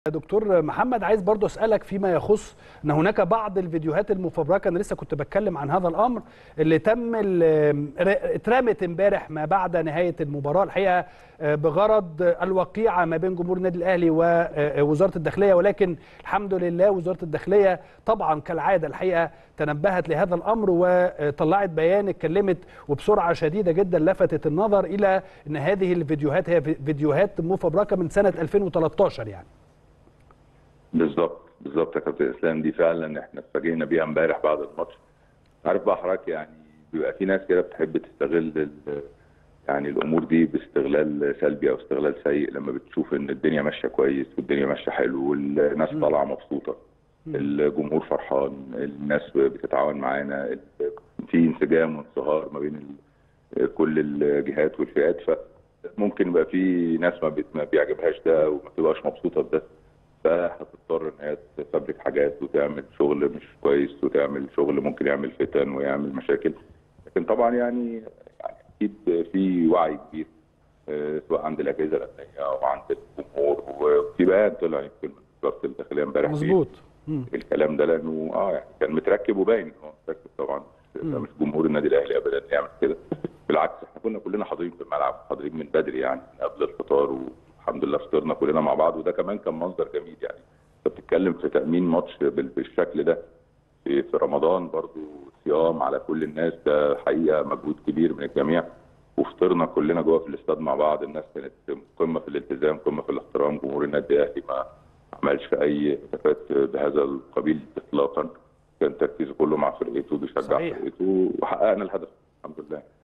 دكتور محمد عايز برضو اسالك فيما يخص ان هناك بعض الفيديوهات المفبركه انا لسه كنت بتكلم عن هذا الامر اللي تم ال- اترمت امبارح ما بعد نهايه المباراه الحقيقه بغرض الوقيعه ما بين جمهور النادي الاهلي ووزاره الداخليه ولكن الحمد لله وزاره الداخليه طبعا كالعاده الحقيقه تنبهت لهذا الامر وطلعت بيان اتكلمت وبسرعه شديده جدا لفتت النظر الى ان هذه الفيديوهات هي فيديوهات مفبركه من سنه 2013 يعني بالظبط بالظبط يا كابتن اسلام دي فعلا احنا اتفاجئنا بيها امبارح بعد الماتش عارف بقى حضرتك يعني بيبقى في ناس كده بتحب تستغل ال- يعني الامور دي باستغلال سلبي او استغلال سيء لما بتشوف ان الدنيا ماشيه كويس والدنيا ماشيه حلو والناس طالعه مبسوطه الجمهور فرحان الناس بتتعاون معانا ال- في انسجام وانصهار ما بين ال- كل الجهات والفئات فممكن يبقى في ناس ما بت- ما بيعجبهاش ده وما تبقاش مبسوطه بده فهتضطر ان هي تفبرك حاجات وتعمل شغل مش كويس وتعمل شغل ممكن يعمل فتن ويعمل مشاكل لكن طبعا يعني يعني اكيد في وعي كبير آه، سواء عند الاجهزه الامنيه او عند الجمهور وفي بيان طلع يمكن من وزاره الداخليه امبارح فيه مظبوط مم. الكلام ده لانه اه يعني كان متركب وباين ان هو متركب طبعا ده مش جمهور النادي الاهلي ابدا يعمل كده بالعكس احنا كنا كلنا حاضرين في الملعب حاضرين من بدري يعني من قبل الفطار والحمد لله فطرنا كلنا مع بعض وده كمان كان منظر جميل يعني انت بتتكلم في تامين ماتش بال- بالشكل ده في في رمضان برضو صيام على كل الناس ده حقيقه مجهود كبير من الجميع وفطرنا كلنا جوه في الاستاد مع بعض الناس كانت قمه في الالتزام قمه في الاحترام جمهور النادي الاهلي ما عملش اي هتافات بهذا القبيل اطلاقا كان تركيزه كله مع فرقته بيشجع صحيح. فرقته وحققنا الهدف الحمد لله